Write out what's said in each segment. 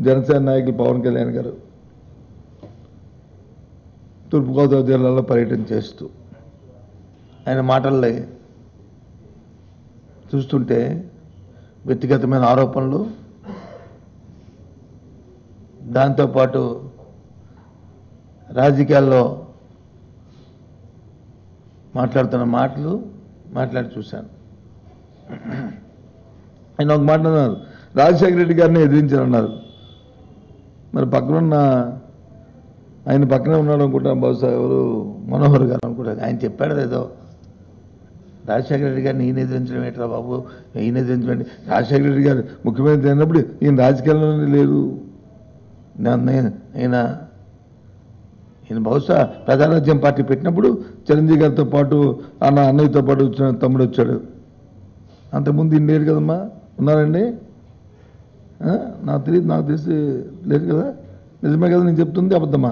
జనసేన నాయకులు పవన్ కళ్యాణ్ గారు తూర్పుగోదావరి జిల్లాలో పర్యటన చేస్తూ ఆయన మాటల్లో చూస్తుంటే వ్యక్తిగతమైన ఆరోపణలు దాంతోపాటు రాజకీయాల్లో మాట్లాడుతున్న మాటలు మాట్లాడి చూశాను ఆయన ఒక మాట అన్నారు రాజశేఖర రెడ్డి గారిని ఎదిరించారన్నారు మరి పక్కనున్న ఆయన పక్కనే ఉన్నాడు అనుకుంటాను బహుశా ఎవరు మనోహర్ గారు అనుకుంటారు ఆయన చెప్పాడు ఏదో రాజశేఖర రెడ్డి గారిని ఈయన ఎదిరించడం ఏంట్రా బాబు ఈయన ఎదిరించడం రాజశేఖర రెడ్డి గారు ముఖ్యమంత్రి అయినప్పుడు ఈయన రాజకీయాల్లోనే లేదు నన్ను ఈయన ఈయన బహుశా ప్రజారాజ్యం పార్టీ పెట్టినప్పుడు చిరంజీవి గారితో పాటు అన్న అన్నయ్యతో పాటు వచ్చిన తమ్ముడు వచ్చాడు అంతకుముందు ఈయన లేరు కదమ్మా ఉన్నారండి ఆ? నాకు తెలియదు నాకు తెలిసి లేదు కదా నిజమే కదా నేను చెప్తుంది అబద్ధమా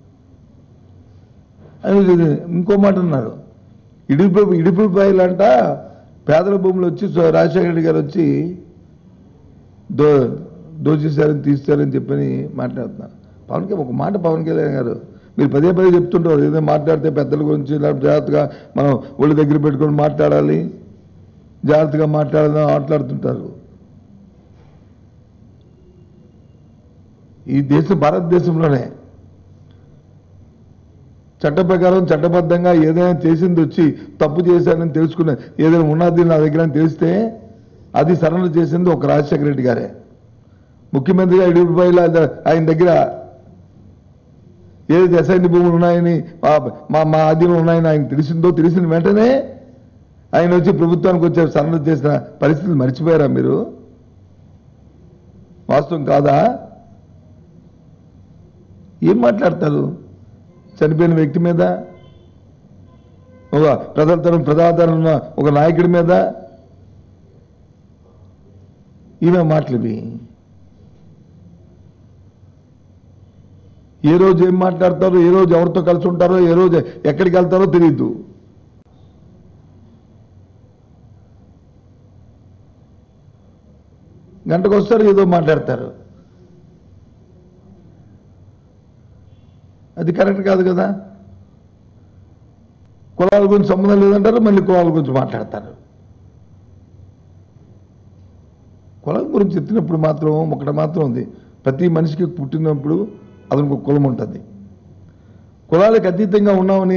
అని ఇది ఇంకో మాట అన్నారు ఇడుపు ఇడుపుపాయలంట పేదల భూములు వచ్చి సో- రాజశేఖర రెడ్డి గారు వచ్చి దో దోచేశారని తీస్తారని చెప్పని మాట్లాడుతున్నారు పవన్ కళ్యాణ్ ఒక మాట పవన్ కళ్యాణ్ గారు మీరు పదే పదే చెప్తుంటారు ఏదో మాట్లాడితే పెద్దల గురించి లేకపోతే జాగ్రత్తగా మనం ఒళ్ళు దగ్గర పెట్టుకొని మాట్లాడాలి జాగ్రత్తగా మాట్లాడాలని మాట్లాడుతుంటారు ఈ దేశం భారతదేశంలోనే చట్ట ప్రకారం చట్టబద్ధంగా ఏదైనా చేసింది వచ్చి తప్పు చేశానని తెలుసుకున్న ఏదైనా ఉన్నది నా దగ్గర అని తెలిస్తే అది సరళ చేసింది ఒక రాజశేఖర రెడ్డి గారే ముఖ్యమంత్రిగా ఇడుపుపైల ఆయన దగ్గర ఏదైతే అసైన్ భూములు ఉన్నాయని ఆ- మా మా ఆధీనంలో ఉన్నాయని ఆయన తెలిసిందో తెలిసిన వెంటనే ఆయన వచ్చి ప్రభుత్వానికి వచ్చే సరళ చేసిన పరిస్థితులు మర్చిపోయారా మీరు వాస్తవం కాదా ఏం మాట్లాడతారు చనిపోయిన వ్యక్తి మీద ఒక ప్రజలతరం ప్రజాదరణ ఉన్న ఒక నాయకుడి మీద ఇవే మాటలు ఇవి ఏ రోజు ఏం మాట్లాడతారో ఏ రోజు ఎవరితో కలిసి ఉంటారో ఏ రోజు ఎక్కడికి వెళ్తారో తెలియదు గంటకు వస్తారు ఏదో మాట్లాడతారు అది కరెక్ట్ కాదు కదా కులాల గురించి సంబంధం లేదంటారు మళ్ళీ కులాల గురించి మాట్లాడతారు కులం గురించి ఎత్తినప్పుడు మాత్రం ఒకటి మాత్రం ఉంది ప్రతి మనిషికి పుట్టినప్పుడు అతనికి ఒక కులం ఉంటుంది కులాలకు అతీతంగా ఉన్నామని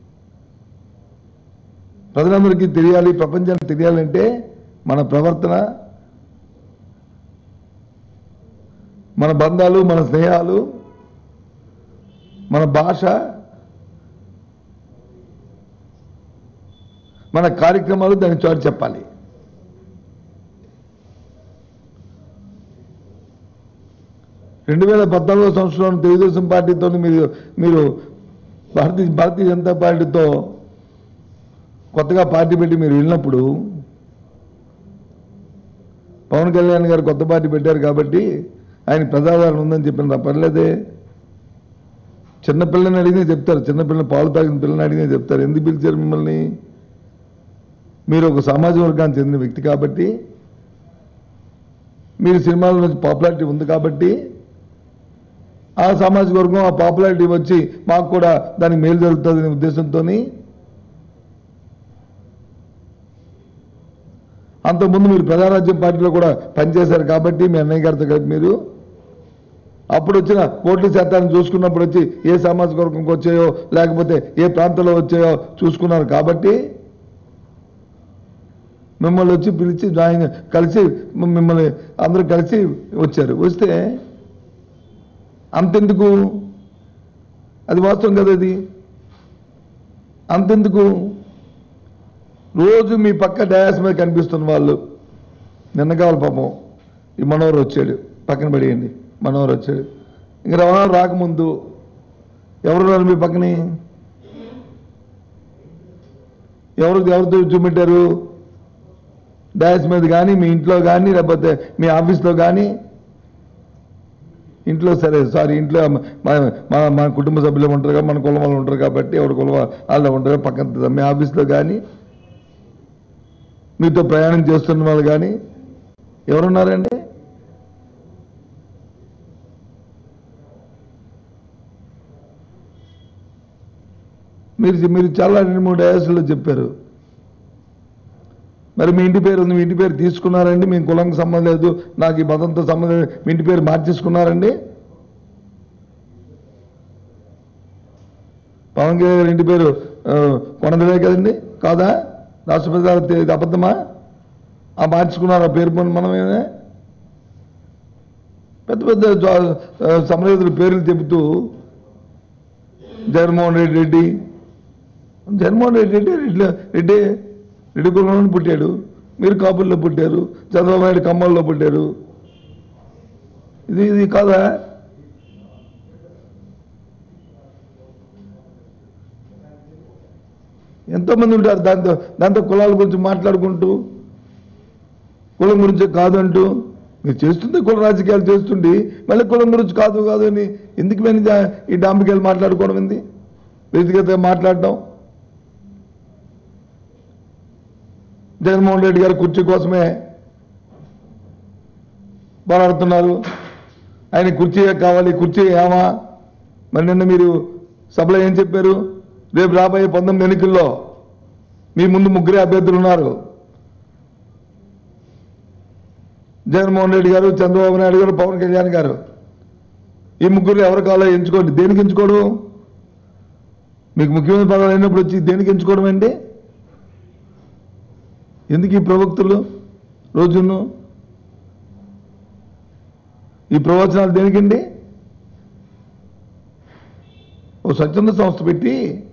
ప్రజలందరికీ తెలియాలి ప్రపంచానికి తెలియాలంటే మన ప్రవర్తన మన బంధాలు మన స్నేహాలు మన భాష మన కార్యక్రమాలు దాని చోటు చెప్పాలి రెండు వేల పద్నాలుగో సంవత్సరంలో తెలుగుదేశం పార్టీతో మీరు మీరు భారతీయ భారతీయ జనతా పార్టీతో కొత్తగా పార్టీ పెట్టి మీరు వెళ్ళినప్పుడు పవన్ కళ్యాణ్ గారు కొత్త పార్టీ పెట్టారు కాబట్టి ఆయన ప్రజాదరణ ఉందని చెప్పిన పర్లేదే చిన్నపిల్లని అడిగితే చెప్తారు చిన్నపిల్లని పాలు తాగిన పిల్లని అడిగితే చెప్తారు ఎందుకు పిలిచారు మిమ్మల్ని మీరు ఒక సామాజిక వర్గానికి చెందిన వ్యక్తి కాబట్టి మీరు సినిమాల నుంచి పాపులారిటీ ఉంది కాబట్టి ఆ సామాజిక వర్గం ఆ పాపులారిటీ వచ్చి మాకు కూడా దానికి మేలు జరుగుతుందనే ఉద్దేశంతో అంతకుముందు మీరు ప్రజారాజ్యం పార్టీలో కూడా పనిచేశారు కాబట్టి మీ అన్నయ్య గారితో కలిపి మీరు అప్పుడు వచ్చిన ఓట్ల శాతాన్ని చూసుకున్నప్పుడు వచ్చి ఏ సామాజిక వర్గంకి వచ్చాయో లేకపోతే ఏ ప్రాంతంలో వచ్చాయో చూసుకున్నారు కాబట్టి మిమ్మల్ని వచ్చి పిలిచి జాయిన్ కలిసి మిమ్మల్ని అందరూ కలిసి వచ్చారు వస్తే అంతెందుకు అది వాస్తవం కదా అది అంతెందుకు రోజు మీ పక్క డయాస్ మీద కనిపిస్తున్న వాళ్ళు నిన్న కావాలి పాపం ఈ మనోహర్ వచ్చాడు పక్కన పడేయండి మనోహర్ వచ్చాడు ఇంక రవాణా రాకముందు ఎవరున్నారు మీ పక్కని ఎవరు ఎవరితో చూపెట్టారు డయాస్ మీద కానీ మీ ఇంట్లో కానీ లేకపోతే మీ ఆఫీస్లో కానీ ఇంట్లో సరే సారీ ఇంట్లో మన మన మన కుటుంబ సభ్యులు ఉంటారు కదా మన కులం వాళ్ళు ఉంటారు కాబట్టి ఎవరి కులం వాళ్ళు ఉంటారు పక్కన మీ ఆఫీస్లో కానీ మీతో ప్రయాణం చేస్తున్న వాళ్ళు కానీ ఎవరున్నారండి మీరు మీరు చాలా రెండు మూడు డయాసుల్లో చెప్పారు మరి మీ ఇంటి పేరు ఉంది మీ ఇంటి పేరు తీసుకున్నారండి మీ కులంకి సంబంధం లేదు నాకు ఈ మతంతో సంబంధం లేదు మీ ఇంటి పేరు మార్చేసుకున్నారండి పవన్ కళ్యాణ్ గారి ఇంటి పేరు ఆ, కొనదలే కదండి కాదా రాష్ట్రపతి గారు తే- ఇది అబద్ధమా ఆ మార్చుకున్నారు ఆ పేరు పని మనమేనే పెద్ద పెద్ద జా- ఆ, సమరయోధుల పేర్లు చెబుతూ జగన్మోహన్ రెడ్డి రెడ్డి జగన్మోహన్ రెడ్డి రెడ్డి రెడ్డి రెడ్డి రెడ్డి కులంలో పుట్టాడు మీరు కాపుల్లో పుట్టారు చంద్రబాబు నాయుడు కమ్మల్లో పుట్టారు ఇది ఇది కాదా ఎంతోమంది ఉంటారు దాంతో దాంతో కులాల గురించి మాట్లాడుకుంటూ కులం గురించి కాదు అంటూ మీరు చేస్తుంది కుల రాజకీయాలు చేస్తుండి మళ్ళీ కులం గురించి కాదు కాదు అని ఎందుకు మేము దా- ఈ డాంబికాయలు మాట్లాడుకోవడం ఏంది వ్యక్తిగతంగా మాట్లాడటం జగన్మోహన్ రెడ్డి గారి కుర్చీ కోసమే పోరాడుతున్నారు ఆయన కుర్చీ కావాలి కుర్చీ ఏమా మరి నిన్న మీరు సభలో ఏం చెప్పారు రేపు రాబోయే పంతొమ్మిది ఎన్నికల్లో మీ ముందు ముగ్గురే అభ్యర్థులు ఉన్నారు జగన్మోహన్ రెడ్డి గారు చంద్రబాబు నాయుడు గారు పవన్ కళ్యాణ్ గారు ఈ ముగ్గురు ఎవరు కావాలో ఎంచుకోండి దేనికి ఎంచుకోవడం మీకు ముఖ్యమంత్రి పదవి అయినప్పుడు వచ్చి దేనికి ఎంచుకోవడం అండి ఎందుకు ఈ ప్రవక్తులు రోజును ఈ ప్రవచనాలు దేనికండి ఓ స్వచ్ఛంద సంస్థ పెట్టి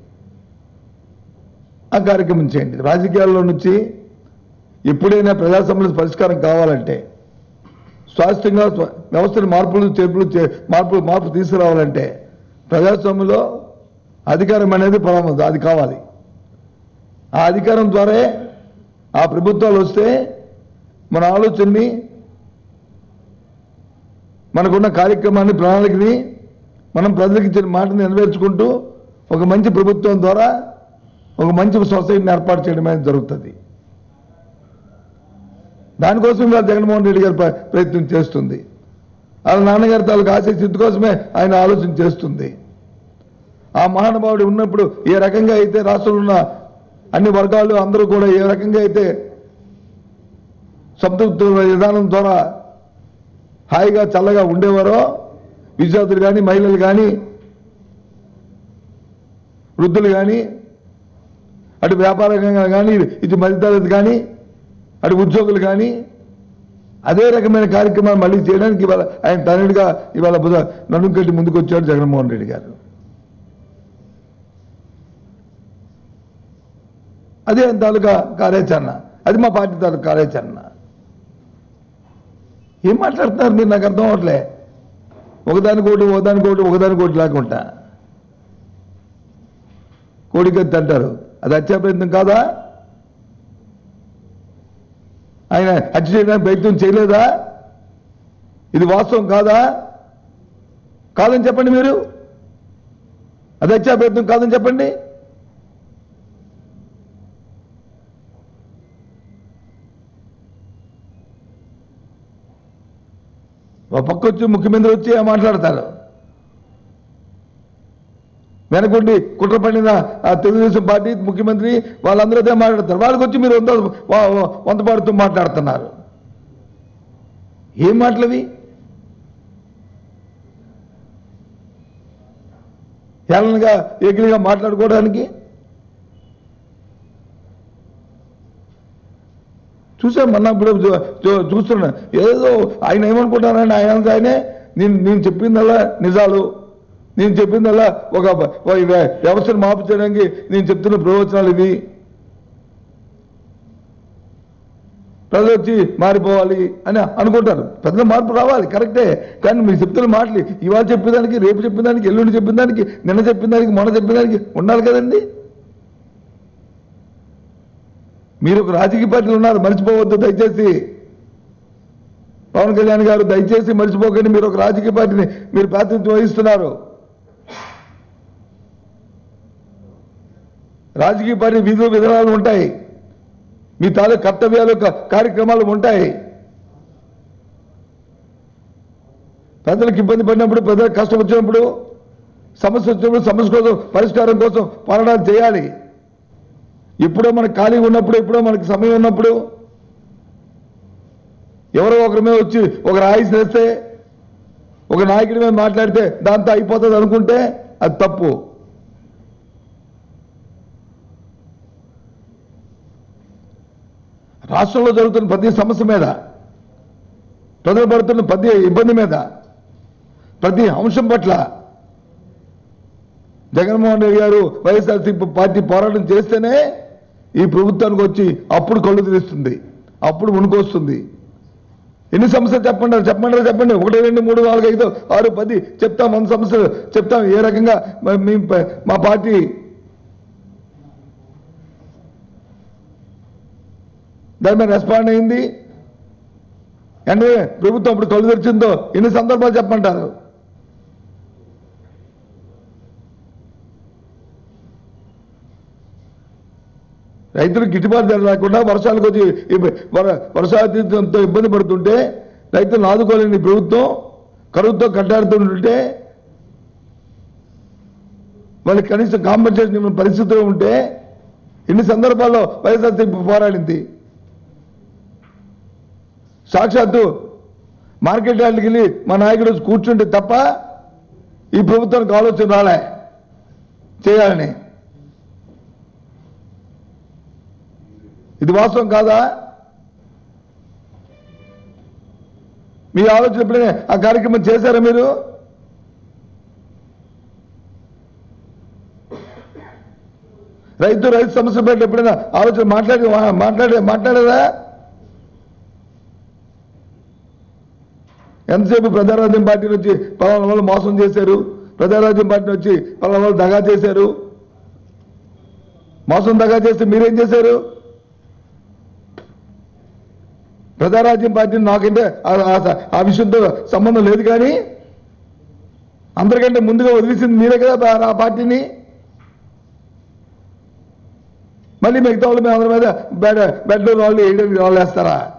ఆ కార్యక్రమం చేయండి రాజకీయాల్లో నుంచి ఎప్పుడైనా ప్రజా సమస్యల పరిష్కారం కావాలంటే స్వాస్థ్యంగా స్వ- వ్యవస్థను మార్పులు చేర్పులు చే- మార్పు మార్పు తీసుకురావాలంటే ప్రజాస్వామ్యంలో అధికారం అనేది పరమది అది కావాలి ఆ అధికారం ద్వారా ఆ ప్రభుత్వాలు వస్తే మన ఆలోచనని మనకున్న కార్యక్రమాన్ని ప్రణాళికని మనం ప్రజలకు ఇచ్చిన మాటను నెరవేర్చుకుంటూ ఒక మంచి ప్రభుత్వం ద్వారా ఒక మంచి సొసైటీని ఏర్పాటు చేయడం అనేది జరుగుతుంది దానికోసం ఇవాళ జగన్మోహన్ రెడ్డి గారు ప్ర- ప్రయత్నం చేస్తుంది వాళ్ళ నాన్నగారి తాలూకు ఆశక్తి కోసమే ఆయన ఆలోచన చేస్తుంది ఆ మహానుభావుడు ఉన్నప్పుడు ఏ రకంగా అయితే రాష్ట్రంలో ఉన్న అన్ని వర్గాలు అందరూ కూడా ఏ రకంగా అయితే సంతృప్తి విధానం ద్వారా హాయిగా చల్లగా ఉండేవారో విద్యార్థులు కానీ మహిళలు కానీ వృద్ధులు కానీ అటు వ్యాపారంగా కానీ ఇటు మధ్యతరగతి కానీ అటు ఉద్యోగులు కానీ అదే రకమైన కార్యక్రమాలు మళ్ళీ చేయడానికి ఇవాళ ఆయన తనయుడిగా ఇవాళ బుధ నడుం కట్టి ముందుకు వచ్చాడు జగన్మోహన్ రెడ్డి గారు అదే ఆయన తాలూకా కార్యాచరణ అది మా పార్టీ తాలూకా కార్యాచరణ ఏం మాట్లాడుతున్నారు మీరు నాకు అర్థం అవట్లే ఒకదానికోటి ఒకదానికోటి ఒకదానికోటి లేకుండా కోడికత్తి అంటారు అది హత్యా ప్రయత్నం కాదా ఆయన హత్య చేయడానికి ప్రయత్నం చేయలేదా ఇది వాస్తవం కాదా కాదని చెప్పండి మీరు అది హత్యా ప్రయత్నం కాదని చెప్పండి ఒక పక్క వచ్చి ముఖ్యమంత్రి వచ్చి మాట్లాడతారు వెనకుండి కుట్ర పడిన ఆ తెలుగుదేశం పార్టీ ముఖ్యమంత్రి వాళ్ళందరూ అదే మాట్లాడతారు వాళ్ళకి వచ్చి మీరు వంద వా- వా- వంత పాడుతూ మాట్లాడుతున్నారు ఏం మాటలవి హేళనగా ఏకిలిగా మాట్లాడుకోవడానికి చూసాం మొన్న ఇప్పుడు చూ- చూ- చూస్తున్నా ఏదో ఆయన ఏమనుకుంటారంటే ఆయన అంతా ఆయనే నేను నేను చెప్పిందల్లా నిజాలు నేను చెప్పిందల్లా ఒక ఒక వ్య- వ్యవస్థను మార్పు చేయడానికి నేను చెప్తున్న ప్రవచనాలు ఇవి ప్రజలు వచ్చి మారిపోవాలి అని అనుకుంటారు ప్రజల మార్పు రావాలి కరెక్టే కానీ మీరు చెప్తున్న మాటలు ఇవాళ చెప్పేదానికి రేపు చెప్పేదానికి ఎల్లుండి చెప్పేదానికి నిన్న చెప్పేదానికి మొన్న చెప్పేదానికి ఉండాలి కదండి మీరు ఒక రాజకీయ పార్టీలు ఉన్నారు మర్చిపోవద్దు దయచేసి పవన్ కళ్యాణ్ గారు దయచేసి మర్చిపోకండి మీరు ఒక రాజకీయ పార్టీని మీరు ప్రాతినిధ్యం వహిస్తున్నారు రాజకీయ పార్టీ విధులు విధానాలు ఉంటాయి మీ తాలూకు కర్తవ్యాలు క- కార్యక్రమాలు ఉంటాయి ప్రజలకు ఇబ్బంది పడినప్పుడు ప్రజలకు కష్టం వచ్చినప్పుడు సమస్య వచ్చినప్పుడు సమస్య కోసం పరిష్కారం కోసం పోరాటాలు చేయాలి ఎప్పుడో మనకు ఖాళీ ఉన్నప్పుడు ఎప్పుడో మనకు సమయం ఉన్నప్పుడు ఎవరో ఒకరి మీద వచ్చి ఒక రాయి చేస్తే ఒక నాయకుడి మీద మాట్లాడితే దాంతో అయిపోతుంది అనుకుంటే అది తప్పు రాష్ట్రంలో జరుగుతున్న ప్రతి సమస్య మీద ప్రజలు పడుతున్న ప్రతి ఇబ్బంది మీద ప్రతి అంశం పట్ల జగన్మోహన్ రెడ్డి గారు వైఎస్ఆర్సీపీ పార్టీ పోరాటం చేస్తేనే ఈ ప్రభుత్వానికి వచ్చి అప్పుడు కళ్ళు తెరుస్తుంది అప్పుడు ఉనుకొస్తుంది ఎన్ని సమస్యలు చెప్పండి చెప్పండి చెప్పండి ఒకటి రెండు మూడు నాలుగు ఐదు ఆరు పది చెప్తాం వంద సమస్యలు చెప్తాం ఏ రకంగా మ- మీ ప- మా పార్టీ దాని మీద రెస్పాండ్ అయింది అంటే ప్రభుత్వం అప్పుడు కళ్ళు తెరిచిందో ఎన్ని సందర్భాలు చెప్పమంటారు రైతులు గిట్టుబాటు ధర లేకుండా వర్షాలకు వచ్చి ఇబ్బ- వర- వర్షాతీతంతో ఇబ్బంది పడుతుంటే రైతులను ఆదుకోలేని ప్రభుత్వం కరువుతో కట్టాడుతుంటే వాళ్ళకి కనీసం కాంపెన్సేషన్ ఇవ్వని పరిస్థితిలో ఉంటే ఇన్ని సందర్భాల్లో వైఎస్ఆర్సీపీ పోరాడింది సాక్షాత్తు మార్కెట్ యార్డ్కి వెళ్ళి మా నాయకుడు వచ్చి కూర్చుంటే తప్ప ఈ ప్రభుత్వానికి ఆలోచన రాలే చేయాలని ఇది వాస్తవం కాదా మీ ఆలోచన ఎప్పుడైనా ఆ కార్యక్రమం చేశారా మీరు రైతు రైతు సమస్య పట్ల ఎప్పుడైనా ఆలోచన మాట్లాడి మాట్లాడే మాట్లాడేదా ఎంతసేపు ప్రజారాజ్యం పార్టీ నుంచి పలానా వాళ్ళు మోసం చేశారు ప్రజారాజ్యం పార్టీ వచ్చి పలానా వాళ్ళు దగా చేశారు మోసం దగా చేస్తే మీరేం చేశారు ప్రజారాజ్యం పార్టీ నాకంటే ఆ- ఆ- ఆ విషయంతో సంబంధం లేదు కానీ అందరికంటే ముందుగా వదిలేసింది మీరే కదా ఆ- ఆ పార్టీని మళ్ళీ మిగతా వాళ్ళు మీ అందరి మీద బెడ్ బెడ్లో వాళ్ళు వేయడానికి వాళ్ళు వేస్తారా